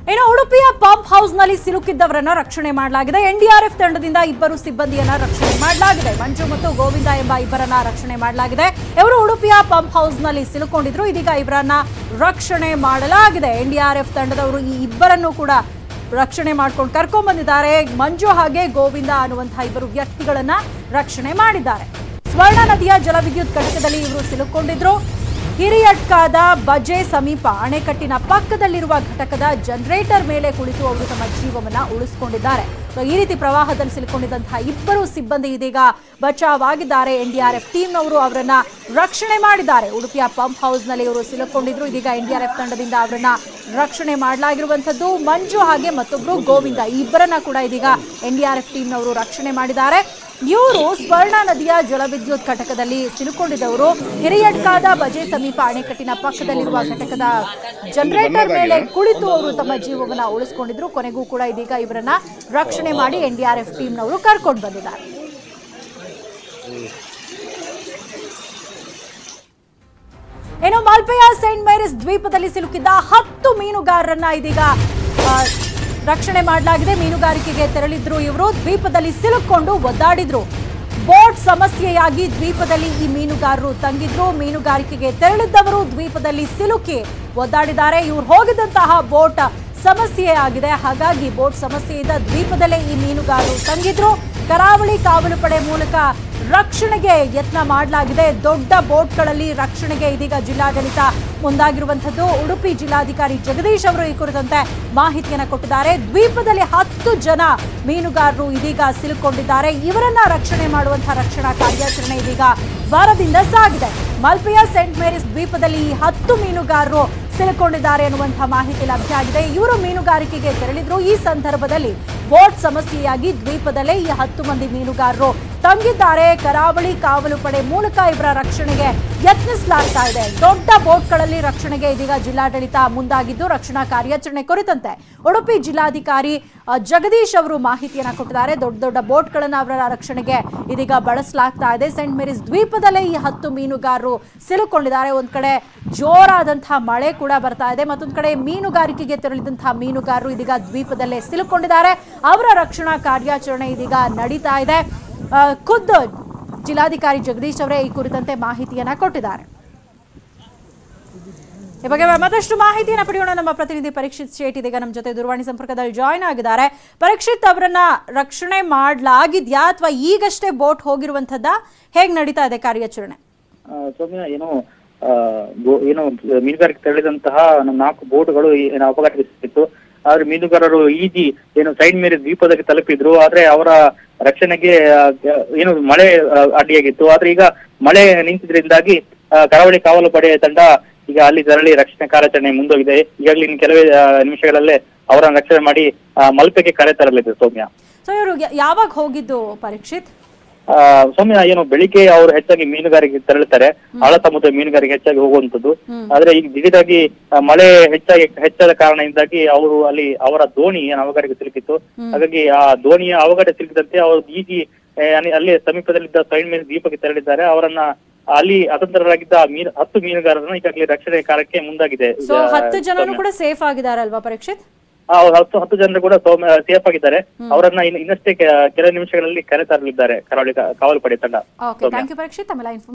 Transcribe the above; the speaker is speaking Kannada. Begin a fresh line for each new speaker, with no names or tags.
ಇನ್ನು ಉಡುಪಿಯ ಪಂಪ್ ಹೌಸ್ ನಲ್ಲಿ ಸಿಲುಕಿದ್ದವರನ್ನ ರಕ್ಷಣೆ ಮಾಡಲಾಗಿದೆ ಎನ್ಡಿಆರ್ಎಫ್ ತಂಡದಿಂದ ಇಬ್ಬರು ಸಿಬ್ಬಂದಿಯನ್ನ ರಕ್ಷಣೆ ಮಾಡಲಾಗಿದೆ ಮಂಜು ಮತ್ತು ಗೋವಿಂದ ಎಂಬ ಇಬ್ಬರನ್ನ ರಕ್ಷಣೆ ಮಾಡಲಾಗಿದೆ ಇವರು ಉಡುಪಿಯ ಪಂಪ್ ಹೌಸ್ ನಲ್ಲಿ ಸಿಲುಕೊಂಡಿದ್ರು ಇದೀಗ ಇವರನ್ನ ರಕ್ಷಣೆ ಮಾಡಲಾಗಿದೆ ಎನ್ಡಿಆರ್ಎಫ್ ತಂಡದವರು ಈ ಇಬ್ಬರನ್ನು ಕೂಡ ರಕ್ಷಣೆ ಮಾಡ್ಕೊಂಡು ಕರ್ಕೊಂಡ್ ಬಂದಿದ್ದಾರೆ ಮಂಜು ಹಾಗೆ ಗೋವಿಂದ ಅನ್ನುವಂತಹ ಇಬ್ಬರು ವ್ಯಕ್ತಿಗಳನ್ನ ರಕ್ಷಣೆ ಮಾಡಿದ್ದಾರೆ ಸ್ವರ್ಣ ನದಿಯ ಜಲವಿದ್ಯುತ್ ಘಟಕದಲ್ಲಿ ಇವರು ಸಿಲುಕೊಂಡಿದ್ರು ಹಿರಿಯಟ್ಕಾದ ಬಜೆ ಸಮೀಪ ಅಣೆಕಟ್ಟಿನ ಪಕ್ಕದಲ್ಲಿರುವ ಘಟಕದ ಜನರೇಟರ್ ಮೇಲೆ ಕುಳಿತು ಅವರು ತಮ್ಮ ಜೀವವನ್ನ ಉಳಿಸಿಕೊಂಡಿದ್ದಾರೆ ಸೊ ಈ ರೀತಿ ಪ್ರವಾಹದಲ್ಲಿ ಸಿಲುಕೊಂಡಿದ್ದಂತಹ ಇಬ್ಬರು ಸಿಬ್ಬಂದಿ ಇದೀಗ ಬಚಾವಾಗಿದ್ದಾರೆ ಎನ್ಡಿಆರ್ಎಫ್ ಟೀಮ್ನವರು ಅವರನ್ನ ರಕ್ಷಣೆ ಮಾಡಿದ್ದಾರೆ ಉಡುಪಿಯ ಪಂಪ್ ಹೌಸ್ನಲ್ಲಿ ಇವರು ಸಿಲುಕೊಂಡಿದ್ರು ಇದೀಗ ಎನ್ಡಿಆರ್ಎಫ್ ತಂಡದಿಂದ ಅವರನ್ನ ರಕ್ಷಣೆ ಮಾಡಲಾಗಿರುವಂತದ್ದು ಮಂಜು ಹಾಗೆ ಮತ್ತೊಬ್ರು ಗೋವಿಂದ ಈ ಇಬ್ಬರನ್ನ ಕೂಡ ಇದೀಗ ಎನ್ಡಿಆರ್ಎಫ್ ಟೀಮ್ನವರು ರಕ್ಷಣೆ ಮಾಡಿದ್ದಾರೆ ಇವರು ಸ್ವರ್ಣ ನದಿಯ ಜಲವಿದ್ಯುತ್ ಘಟಕದಲ್ಲಿ ಸಿಲುಕೊಂಡಿದ್ದವರು ಹಿರಿಯಡ್ಕಾದ ಬಜೆ ಸಮೀಪ ಅಣೆಕಟ್ಟಿನ ಪಕ್ಕದಲ್ಲಿರುವ ಘಟಕದ ಜನರೇಟರ್ ಮೇಲೆ ಕುಳಿತು ಅವರು ತಮ್ಮ ಜೀವವನ್ನ ಉಳಿಸಿಕೊಂಡಿದ್ರು ಕೊನೆಗೂ ಕೂಡ ಇದೀಗ ಇವರನ್ನ ರಕ್ಷಣೆ ಮಾಡಿ ಎನ್ಡಿಆರ್ಎಫ್ ಟೀಮ್ನವರು ಕರ್ಕೊಂಡು ಬಂದಿದ್ದಾರೆ ಇನ್ನು ಮಲ್ಪೆಯ ಸೈಂಟ್ ಮೇರಿಸ್ ದ್ವೀಪದಲ್ಲಿ ಸಿಲುಕಿದ್ದ ಹತ್ತು ಮೀನುಗಾರರನ್ನ ಇದೀಗ ಆ, ರಕ್ಷಣೆ ಮಾಡಲಾಗಿದೆ ಮೀನುಗಾರಿಕೆಗೆ ತೆರಳಿದ್ರು ಇವರು ದ್ವೀಪದಲ್ಲಿ ಸಿಲುಕೊಂಡು ಒದ್ದಾಡಿದ್ರು ಬೋಟ್ ಸಮಸ್ಯೆಯಾಗಿ ದ್ವೀಪದಲ್ಲಿ ಈ ಮೀನುಗಾರರು ತಂಗಿದ್ರು ಮೀನುಗಾರಿಕೆಗೆ ತೆರಳಿದ್ದವರು ದ್ವೀಪದಲ್ಲಿ ಸಿಲುಕಿ ಒದ್ದಾಡಿದ್ದಾರೆ ಇವ್ರು ಹೋಗಿದ್ದಂತಹ ಬೋಟ್ ಸಮಸ್ಯೆ ಆಗಿದೆ ಹಾಗಾಗಿ ಬೋಟ್ ಸಮಸ್ಯೆಯಿಂದ ದ್ವೀಪದಲ್ಲೇ ಈ ಮೀನುಗಾರರು ತಂಗಿದ್ರು ಕರಾವಳಿ ಕಾವಲು ಪಡೆ ಮೂಲಕ ರಕ್ಷಣೆಗೆ ಯತ್ನ ಮಾಡಲಾಗಿದೆ ದೊಡ್ಡ ಬೋಟ್ಗಳಲ್ಲಿ ರಕ್ಷಣೆಗೆ ಇದೀಗ ಜಿಲ್ಲಾಡಳಿತ ಮುಂದಾಗಿರುವಂತದ್ದು ಉಡುಪಿ ಜಿಲ್ಲಾಧಿಕಾರಿ ಜಗದೀಶ್ ಅವರು ಈ ಕುರಿತಂತೆ ಮಾಹಿತಿಯನ್ನು ಕೊಟ್ಟಿದ್ದಾರೆ ದ್ವೀಪದಲ್ಲಿ ಹತ್ತು ಜನ ಮೀನುಗಾರರು ಇದೀಗ ಸಿಲುಕೊಂಡಿದ್ದಾರೆ ಇವರನ್ನ ರಕ್ಷಣೆ ಮಾಡುವಂತಹ ರಕ್ಷಣಾ ಕಾರ್ಯಾಚರಣೆ ಇದೀಗ ವಾರದಿಂದ ಸಾಗಿದೆ ಮಲ್ಪೆಯ ಸೆಂಟ್ ಮೇರಿಸ್ ದ್ವೀಪದಲ್ಲಿ ಈ ಹತ್ತು ಮೀನುಗಾರರು ಸಿಲುಕೊಂಡಿದ್ದಾರೆ ಅನ್ನುವಂತಹ ಮಾಹಿತಿ ಲಭ್ಯ ಆಗಿದೆ ಇವರು ಮೀನುಗಾರಿಕೆಗೆ ತೆರಳಿದ್ರು ಈ ಸಂದರ್ಭದಲ್ಲಿ ಬೋಟ್ ಸಮಸ್ಯೆಯಾಗಿ ದ್ವೀಪದಲ್ಲೇ ಈ ಹತ್ತು ಮಂದಿ ಮೀನುಗಾರರು ತಂಗಿದ್ದಾರೆ ಕರಾವಳಿ ಕಾವಲು ಪಡೆ ಮೂಲಕ ಇವರ ರಕ್ಷಣೆಗೆ ಯತ್ನಿಸಲಾಗ್ತಾ ಇದೆ ದೊಡ್ಡ ಬೋಟ್ಗಳಲ್ಲಿ ರಕ್ಷಣೆಗೆ ಇದೀಗ ಜಿಲ್ಲಾಡಳಿತ ಮುಂದಾಗಿದ್ದು ರಕ್ಷಣಾ ಕಾರ್ಯಾಚರಣೆ ಕುರಿತಂತೆ ಉಡುಪಿ ಜಿಲ್ಲಾಧಿಕಾರಿ ಆ, ಜಗದೀಶ್ ಅವರು ಮಾಹಿತಿಯನ್ನ ಕೊಟ್ಟಿದ್ದಾರೆ ದೊಡ್ಡ ದೊಡ್ಡ ಬೋಟ್ಗಳನ್ನ ಅವರ ರಕ್ಷಣೆಗೆ ಇದೀಗ ಬಳಸಲಾಗ್ತಾ ಇದೆ ಸೆಂಟ್ ಮೇರಿಸ್ ದ್ವೀಪದಲ್ಲೇ ಈ ಹತ್ತು ಮೀನುಗಾರರು ಸಿಲುಕೊಂಡಿದ್ದಾರೆ ಒಂದ್ ಕಡೆ ಜೋರಾದಂತಹ ಮಳೆ ಕೂಡ ಬರ್ತಾ ಇದೆ ಮತ್ತೊಂದ್ ಕಡೆ ಮೀನುಗಾರಿಕೆಗೆ ತೆರಳಿದಂತಹ ಮೀನುಗಾರರು ಇದೀಗ ದ್ವೀಪದಲ್ಲೇ ಸಿಲುಕೊಂಡಿದ್ದಾರೆ ಅವರ ರಕ್ಷಣಾ ಕಾರ್ಯಾಚರಣೆ ಇದೀಗ ನಡೀತಾ ಇದೆ ಆ, ಖುದ್ದು ಜಿಲ್ಲಾಧಿಕಾರಿ ಜಗದೀಶ್ ಅವರೇ ಈ ಕುರಿತಂತೆ ಮಾಹಿತಿಯನ್ನ ಕೊಟ್ಟಿದ್ದಾರೆ ಈ ಬಗ್ಗೆ ಮತ್ತಷ್ಟು ಮಾಹಿತಿಯನ್ನ ಪಡೆಯೋಣ ನಮ್ಮ ಪ್ರತಿನಿಧಿ ಪರೀಕ್ಷಿತ್ ಶೇಟ್ ಇದೀಗ ನಮ್ಮ ಜೊತೆ ದೂರವಾಣಿ ಸಂಪರ್ಕದಲ್ಲಿ ಜಾಯ್ನ್ ಆಗಿದ್ದಾರೆ ಪರೀಕ್ಷಿತ್ ಅವರನ್ನ ರಕ್ಷಣೆ ಮಾಡಲಾಗಿದ್ಯಾ ಅಥವಾ ಈಗಷ್ಟೇ ಬೋಟ್ ಹೋಗಿರುವಂತದ್ದ ಹೇಗ್ ನಡೀತಾ ಇದೆ ಕಾರ್ಯಾಚರಣೆ
ಆ, ಸೌಮ್ಯ ಏನು ಆ, ಗೋ- ಏನು ಮೀನುಗಾರಿಕೆ ತೆರಳಿದಂತಹ ನಾಲ್ಕು ಬೋಟ್ಗಳು ಈ- ಏನು ಅಪಘಾತವಾಗಿತ್ತು ಆದ್ರೆ ಮೀನುಗಾರರು ಈಜಿ ಏನು ಸೈಡ್ ಮೇಲೆ ದ್ವೀಪದಲ್ಲಿ ತಲುಪಿದ್ರು ಆದ್ರೆ ಅವರ ರಕ್ಷಣೆಗೆ ಆ, ಏನು ಮಳೆ ಆ, ಅಡ್ಡಿಯಾಗಿತ್ತು ಆದ್ರೆ ಈಗ ಮಳೆ ನಿಂತಿದ್ರಿಂದಾಗಿ ಆ, ಕರಾವಳಿ ಕಾವಲು ಪಡೆ ತಂಡ ಈಗ ಅಲ್ಲಿ ತೆರಳಿ ರಕ್ಷಣೆ ಕಾರ್ಯಾಚರಣೆ ಮುಂದೋಗಿದೆ ಈಗಾಗಲೇ ಇನ್ನು ಕೆಲವೇ ಆ, ನಿಮಿಷಗಳಲ್ಲೇ ಅವರನ್ನ ರಕ್ಷಣೆ ಮಾಡಿ ಆ, ಮಲ್ಪೆಗೆ ಕರೆ ತರಲಿದೆ ಸೌಮ್ಯ
ಸೊ ಇವರು ಯಾವಾಗ ಹೋಗಿದ್ದು ಪರೀಕ್ಷಿತ್
ಆ, ಸೌಮ್ಯ ಏನು ಬೆಳಿಗ್ಗೆ ಅವರು ಹೆಚ್ಚಾಗಿ ಮೀನುಗಾರಿಕೆ ತೆರಳುತ್ತಾರೆ ಆಳ ಸಮುದ್ರ ಮೀನುಗಾರಿಕೆ ಹೆಚ್ಚಾಗಿ ಹೋಗುವಂತದ್ದು ಆದ್ರೆ ಈಗ ದಿಢೀರಾಗಿ ಆ, ಮಳೆ ಹೆಚ್ಚಾಗಿ ಹೆಚ್ಚಾದ ಕಾರಣದಿಂದಾಗಿ ಅವರು ಅಲ್ಲಿ ಅವರ ದೋಣಿ ಏನು ಅವಘಡಕ್ಕೆ ಸಿಲುಕಿತ್ತು ಹಾಗಾಗಿ ಆ ದೋಣಿಯ ಅವಘಡ ಸಿಲುಕಿದಂತೆ ಅವರು ಈಜಿ ಆ, ಅಲ್ಲಿ- ಅಲ್ಲಿ ಸಮೀಪದಲ್ಲಿದ್ದ ಸೈಡ್ ಮೇಲೆ ದ್ವೀಪಕ್ಕೆ ತೆರಳಿದ್ದಾರೆ ಅವರನ್ನ ಅಲ್ಲಿ ಅತಂತ್ರರಾಗಿದ್ದ ಮೀನು ಹತ್ತು ಮೀನುಗಾರರನ್ನ ಈಗಾಗಲೇ ರಕ್ಷಣೆ ಕಾರ್ಯಕ್ಕೆ ಮುಂದಾಗಿದೆ
ಸೊ
ಈಗ,
ಹತ್ತು ಜನರು
ಸೌಮ್ಯ.
ಕೂಡ ಸೇಫ್ ಆಗಿದಾರಲ್ವಾ ಪರೀಕ್ಷಿತ್
ಆ, ಅವ್ರು ಹತ್ತು ಹತ್ತು ಜನರು ಕೂಡ ಸೌಮ್ಯ ಸೇಫ್ ಆಗಿದ್ದಾರೆ ಅವರನ್ನ ಇನ್ನು- ಇನ್ನಷ್ಟೇ ಕೆ- ಕೆಲವು ನಿಮಿಷಗಳಲ್ಲಿ ಕರೆ ತರಲಿದ್ದಾರೆ ಕರಾವಳಿ ಕಾ- ಕಾವಲು ಪಡೆ ತಂಡ
ಓಕೆ ಥ್ಯಾಂಕ್ ಯು ಪರೀಕ್ಷಿತ್ ಆಮೇಲೆ